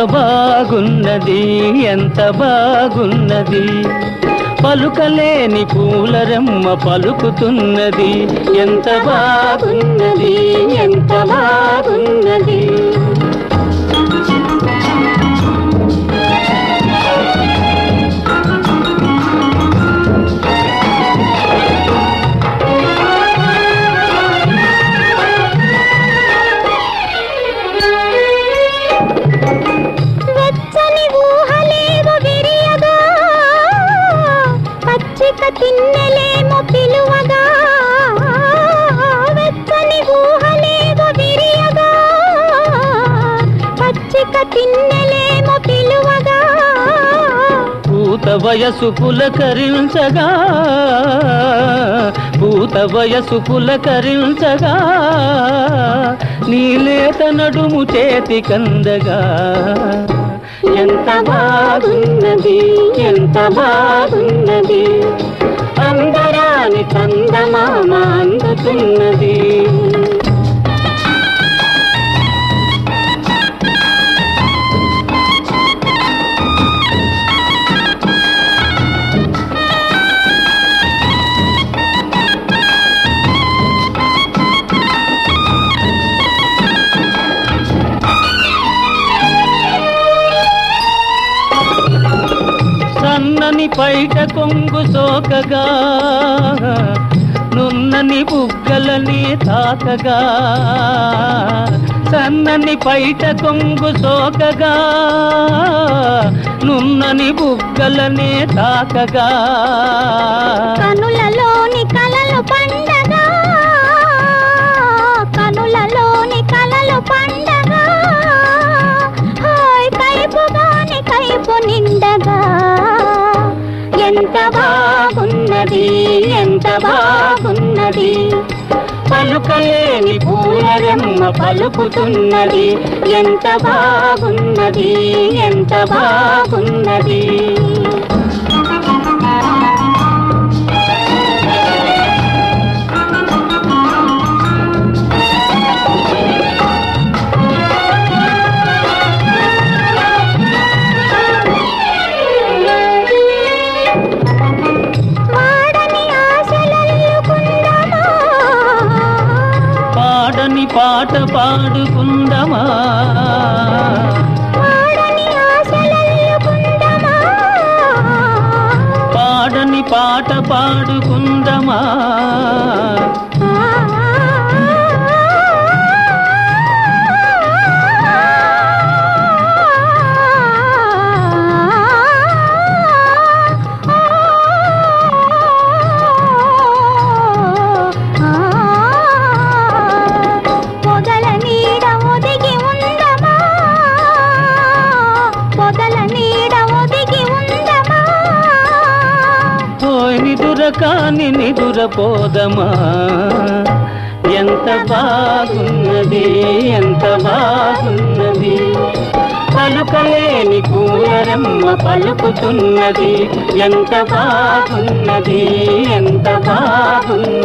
బాగున్నది ఎంత బాగున్నది పలుకలేని పూలరెమ్మ పలుకుతున్నది ఎంత బాగున్నది ఎంత బాగున్నది వెచ్చని ఊహలేవు విరియగా పచ్చిక తిన్నెలేమో పిలువగా వెచ్చని ఊహలేవు విరియగా పచ్చిక తిన్నెలేమో పిలువగా పూత వయసు పులకరించగా పూత వయసు పులకరించగా నీలేత నడుము చేతి కందగా ఎంత బాగున్నది ఎంత బాగున్నది అందరాని చందమామ అందుతున్నది సన్నని పైట కొంగు సోకగా నున్నని బుగ్గలని తాకగా సన్నని పైట కొంగు సోకగా నున్నని బుగ్గలని తాకగా కనులలోని కలలు పండగా కనులలోని కలలు పండగా హాయ్ కైపుగాని కైపు నిండగా ఎంత బాగున్నది ఎంత బాగున్నది పలుకలేని పూలరెమ్మ పలుకుతున్నది ఎంత బాగున్నది ఎంత బాగున్నది వాడని ఆశలల్లుకుందమా పాడని పాట పాడుకుందమా వాడని ఆశలల్లుకుందమా పాడని పాట పాడుకుందమా పొదల నీడ ఒదిగి ఉందమా పొదల నీడ ఒదిగి ఉందమా పోయి నిదుర కాని నిదుర పోదమా ఎంత బాగున్నది ఎంత బాగున్నది పలుకలేని కూరరమ్మ పలుకుతున్నది ఎంత బాగున్నది ఎంత బాగున్నది